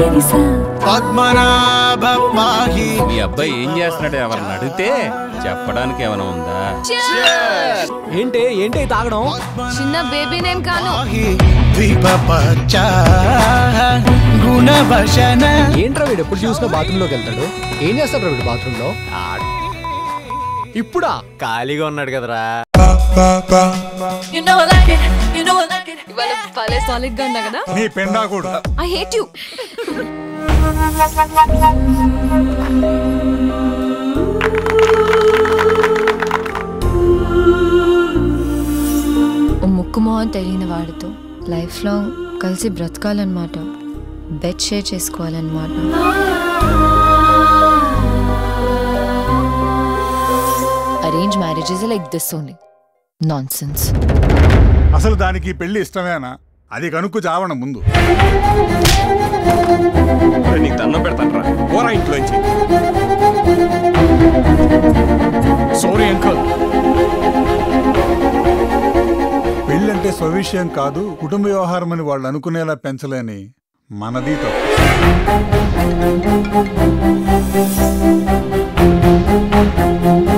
గరిసా పద్మనాభం పాహి మీ అబ్బాయి ఏం చేస్తున్నాడు ఎవరిని అడిగితే చెప్పడానికి ఏమైనా ఉందా ఏంటి ఏంటి తాగడం చిన్న బేబీ నేను కాను పాహి ద్వీపపచ్చ గుణవశన ఏంట్రా వీడు ఎప్పుడు చూసినా బాత్రూమ్ లోకి వెళ్తాడు ఏం చేస్తాడు వీడు బాత్రూమ్ లో ఇప్పుడా ఖాళీగా ఉన్నాడు కదరా You know I like it, you know I like it. ఇవాళ భలే సాలిడ్ గా ఉన్నా కదా నీ పెండాకుడు ఐ హేట్ యు ఓ ముక్కు మొహం తెలియని వాడితో లైఫ్ లాంగ్ కలిసి బ్రతకాలన్నమాట బెడ్ షేర్ చేసుకోవాలన్నమాట arrange marriages like this only nonsense అసలు దానికి ఈ పెళ్లి ఇష్టమేనా అది కనుక్కు చావడం ముందు నీకు దండం పెడతాను రా ఓరా ఇంట్లోంచి సారీ అంకుల్ పెళ్ళంటే స్వవిషయం కాదు కుటుంబ వ్యవహారం అని వాళ్ళు అనుకునేలా పెంచలేని మనది తప్పు ఆ